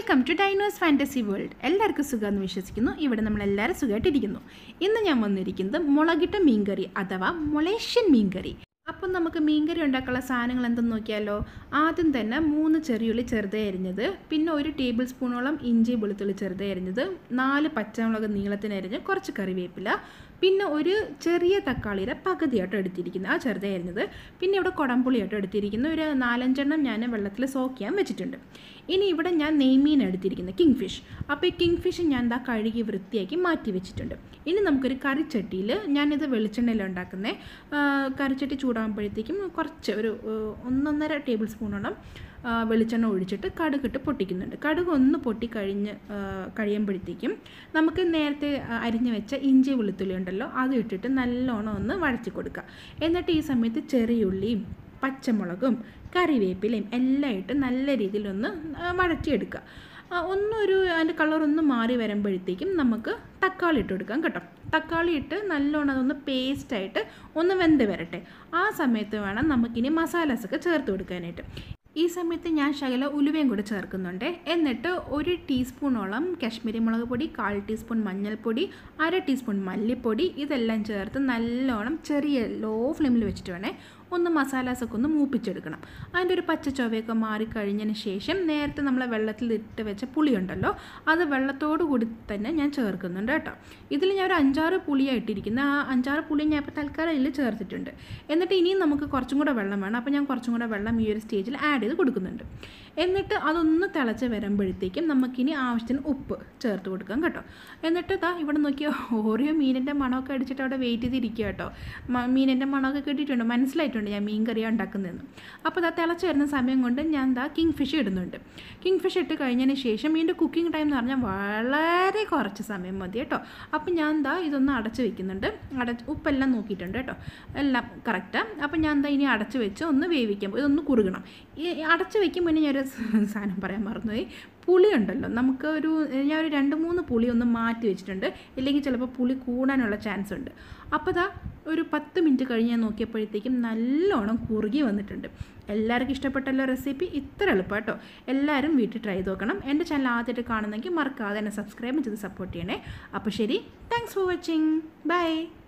welcome to Dino's fantasy world എല്ലാവർക്കും സുഖമെന്ന് വിശ്വസിക്കുന്നു ഇവിടെ നമ്മൾ എല്ലാവരും സുഖമായിട്ടിരിക്കുന്നു ഇന്ന് ഞാൻ വന്നിരിക്കുന്നത് മുളകിട്ട മീൻകറി അഥവാ മൊളേഷ്യൻ മീൻകറി അപ്പം നമുക്ക് മീൻകറി ഉണ്ടാക്കാനുള്ള സാധനങ്ങൾ എന്തെന്ന് നോക്കിയാലോ ആദ്യം തന്നെ മൂന്ന് ചെറിയുള്ളി ചെറുതായി അരിഞ്ഞത് പിന്നെ ഒരു ടേബിൾ സ്പൂണോളം ഇഞ്ചി വെളുത്തുള്ളി ചെറുതായി അരിഞ്ഞത് നാല് പച്ചമുളക് നീളത്തിന് അരിഞ്ഞ് കുറച്ച് കറിവേപ്പില പിന്നെ ഒരു ചെറിയ തക്കാളിയുടെ പകുതിയായിട്ട് എടുത്തിരിക്കുന്നത് ആ ചെറുതായി അരിഞ്ഞത് പിന്നെ ഇവിടെ കുടംപുളിയായിട്ട് എടുത്തിരിക്കുന്ന ഒരു നാലഞ്ചെണ്ണം ഞാൻ വെള്ളത്തിൽ സോക്ക് ചെയ്യാൻ വെച്ചിട്ടുണ്ട് ഇനി ഇവിടെ ഞാൻ നെയ്മീൻ എടുത്തിരിക്കുന്നത് കിങ് ഫിഷ് അപ്പോൾ ഈ കിങ് ഫിഷ് ഞാൻ എന്താ കഴുകി വൃത്തിയാക്കി മാറ്റി വെച്ചിട്ടുണ്ട് ഇനി നമുക്കൊരു കറിച്ചട്ടിയിൽ ഞാനിത് വെളിച്ചെണ്ണയിൽ ഉണ്ടാക്കുന്നത് കറിച്ചട്ടി ചൂടാകുമ്പോഴത്തേക്കും കുറച്ച് ഒരു ഏഹ്, ഒന്നൊന്നര ടേബിൾ സ്പൂണോളം ആ, വെളിച്ചെണ്ണ ഒഴിച്ചിട്ട് കടുകിട്ട് പൊട്ടിക്കുന്നുണ്ട് കടുക് ഒന്ന് പൊട്ടിക്കഴിഞ്ഞ് ആ, കഴിയുമ്പോഴത്തേക്കും നമുക്ക് നേരത്തെ ആ, അരിഞ്ഞു വെച്ച ഇഞ്ചി വെളുത്തുള്ളി ഉണ്ടല്ലോ അത് ഇട്ടിട്ട് നല്ലോണം ഒന്ന് വഴറ്റി കൊടുക്കുക എന്നിട്ട് ഈ സമയത്ത് ചെറിയുള്ളിയും പച്ചമുളകും കറിവേപ്പിലയും എല്ലാം ഇട്ട് നല്ല രീതിയിലൊന്ന് ആ, വഴറ്റിയെടുക്കുക ആ, ഒന്നൊരു അതിൻ്റെ കളർ ഒന്ന് മാറി വരുമ്പോഴത്തേക്കും നമുക്ക് തക്കാളി ഇട്ട് കൊടുക്കാം കേട്ടോ തക്കാളി ഇട്ട് നല്ലോണം അതൊന്ന് പേസ്റ്റായിട്ട് ഒന്ന് വെന്ത് വരട്ടെ ആ സമയത്ത് വേണം നമുക്കിനി മസാലാസൊക്കെ ചേർത്ത് കൊടുക്കാനായിട്ട് ഈ സമയത്ത് ഞാൻ ശകല ഉലുവയും കൂടെ ചേർക്കുന്നുണ്ട് എന്നിട്ട് ഒരു ടീസ്പൂണോളം കാശ്മീരി മുളക് പൊടി കാൽ ടീസ്പൂൺ മഞ്ഞൾപ്പൊടി അര ടീസ്പൂൺ മല്ലിപ്പൊടി ഇതെല്ലാം ചേർത്ത് നല്ലോണം ചെറിയ ലോ ഫ്ലെയിമിൽ വെച്ചിട്ട് വേണേ ഒന്ന് മസാലാസൊക്കെ ഒന്ന് മൂപ്പിച്ചെടുക്കണം അതിൻ്റെ ഒരു പച്ച ചൊവയൊക്കെ മാറിക്കഴിഞ്ഞതിന് ശേഷം നേരത്തെ നമ്മൾ വെള്ളത്തിൽ ഇട്ട് വെച്ച പുളിയുണ്ടല്ലോ അത് വെള്ളത്തോടു കൂടി തന്നെ ഞാൻ ചേർക്കുന്നുണ്ട് കേട്ടോ ഇതിൽ ഞാൻ ഒരു അഞ്ചാറ് പുളിയാണ് ഇട്ടിരിക്കുന്നത് ആ അഞ്ചാറ് പുളി ഞാൻ ഇപ്പോൾ തൽക്കാലം ഇതിൽ ചേർത്തിട്ടുണ്ട് എന്നിട്ട് ഇനിയും നമുക്ക് കുറച്ചും കൂടെ വെള്ളം വേണം അപ്പോൾ ഞാൻ കുറച്ചും കൂടെ വെള്ളം ഈ ഒരു സ്റ്റേജിൽ ആഡ് ചെയ്ത് കൊടുക്കുന്നുണ്ട് എന്നിട്ട് അതൊന്ന് തിളച്ച് വരുമ്പോഴത്തേക്കും നമുക്കിനി ആവശ്യത്തിന് ഉപ്പ് ചേർത്ത് കൊടുക്കാം കേട്ടോ എന്നിട്ട് ഇതാ ഇവിടെ നോക്കിയോ ഓരോ മീനിൻ്റെ മണമൊക്കെ അടിച്ചിട്ട് അവിടെ വെയിറ്റ് ചെയ്തിരിക്കുക കേട്ടോ മ- മീനിൻ്റെ മണമൊക്കെ കിട്ടിയിട്ടുണ്ട് മനസ്സിലായിട്ടുണ്ട് ഞാൻ മീൻ കറിയാണ് ഉണ്ടാക്കുന്നതെന്ന് അപ്പോൾ ഇതാ തിളച്ച് വരുന്ന സമയം കൊണ്ട് ഞാൻ എന്താ കിങ് ഫിഷ് ഇടുന്നുണ്ട് കിങ് ഫിഷ് ഇട്ട് കഴിഞ്ഞതിന് ശേഷം ഇതിൻ്റെ കുക്കിംഗ് ടൈം എന്ന് പറഞ്ഞാൽ വളരെ കുറച്ച് സമയം മതി കേട്ടോ അപ്പോൾ ഞാൻ എന്താ ഇതൊന്ന് അടച്ച് വെക്കുന്നുണ്ട് അടച്ച് ഉപ്പെല്ലാം നോക്കിയിട്ടുണ്ട് കേട്ടോ എല്ലാം കറക്റ്റാണ് അപ്പോൾ ഞാൻ എന്താ ഇനി അടച്ച് വെച്ച് ഒന്ന് വേവിക്കാം ഇതൊന്ന് കുറുകണം ഈ അടച്ച് വെക്കുമ്പോൾ ഇനി ഞാനൊരു സാധനം പറയാൻ മറന്നുപോയി പുളി ഉണ്ടല്ലോ നമുക്ക് ഒരു ഞാൻ ഒരു രണ്ട് മൂന്ന് പുളി ഒന്ന് മാറ്റി വെച്ചിട്ടുണ്ട് ഇല്ലെങ്കിൽ ചിലപ്പോൾ പുളി കൂടാനുള്ള ചാൻസ് ഉണ്ട് അപ്പോൾ ദാ ഒരു പത്ത് മിനിറ്റ് കഴിഞ്ഞ് ഞാൻ നോക്കിയപ്പോഴത്തേക്കും നല്ലോണം കുറുകി വന്നിട്ടുണ്ട് എല്ലാവർക്കും ഇഷ്ടപ്പെട്ടല്ലോ റെസിപ്പി ഇത്ര എളുപ്പം കേട്ടോ എല്ലാവരും വീട്ടിൽ ട്രൈ ചെയ്ത് നോക്കണം എൻ്റെ ചാനൽ ആദ്യമായിട്ട് കാണുന്നെങ്കിൽ മറക്കാതെ എന്നെ സബ്സ്ക്രൈബ് ചെയ്ത് സപ്പോർട്ട് ചെയ്യണേ അപ്പോൾ ശരി താങ്ക്സ് ഫോർ വാച്ചിങ് ബൈ